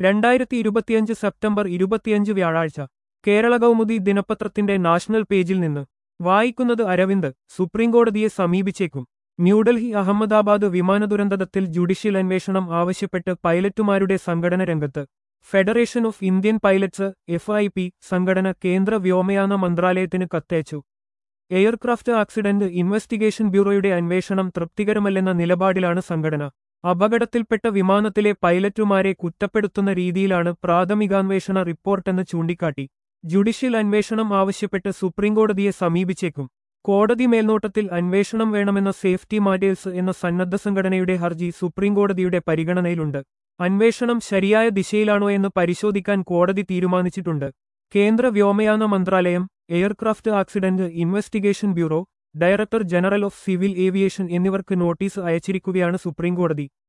രണ്ടായിരത്തി ഇരുപത്തിയഞ്ച് സെപ്റ്റംബർ ഇരുപത്തിയഞ്ച് വ്യാഴാഴ്ച കേരള കൗമുദി ദിനപത്രത്തിന്റെ നാഷണൽ പേജിൽ നിന്ന് വായിക്കുന്നത് അരവിന്ദ് സുപ്രീംകോടതിയെ സമീപിച്ചേക്കും ന്യൂഡൽഹി അഹമ്മദാബാദ് വിമാന ദുരന്തത്തിൽ ജുഡീഷ്യൽ അന്വേഷണം ആവശ്യപ്പെട്ട് പൈലറ്റുമാരുടെ സംഘടന രംഗത്ത് federation of Indian pilots F I P സംഘടന കേന്ദ്ര വ്യോമയാന മന്ത്രാലയത്തിന് കത്തയച്ചു എയർക്രാഫ്റ്റ് ആക്സിഡന്റ് ഇൻവെസ്റ്റിഗേഷൻ ബ്യൂറോയുടെ അന്വേഷണം തൃപ്തികരമല്ലെന്ന നിലപാടിലാണ് സംഘടന അപകടത്തിൽപ്പെട്ട വിമാനത്തിലെ പൈലറ്റുമാരെ കുറ്റപ്പെടുത്തുന്ന രീതിയിലാണ് പ്രാഥമികാന്വേഷണ റിപ്പോർട്ടെന്ന് ചൂണ്ടിക്കാട്ടി ജുഡീഷ്യൽ അന്വേഷണം ആവശ്യപ്പെട്ട് സുപ്രീംകോടതിയെ സമീപിച്ചേക്കും കോടതി മേൽനോട്ടത്തിൽ അന്വേഷണം വേണമെന്ന സേഫ്റ്റി മാറ്റേഴ്സ് എന്ന സന്നദ്ധ സംഘടനയുടെ ഹർജി സുപ്രീംകോടതിയുടെ പരിഗണനയിലുണ്ട് അന്വേഷണം ശരിയായ ദിശയിലാണോ എന്ന് പരിശോധിക്കാൻ കോടതി തീരുമാനിച്ചിട്ടുണ്ട് കേന്ദ്ര വ്യോമയാന മന്ത്രാലയം aircraft accident investigation bureau director general of civil aviation എന്നിവർക്ക് നോട്ടീസ് അയച്ചിരിക്കുകയാണ് സുപ്രീംകോടതി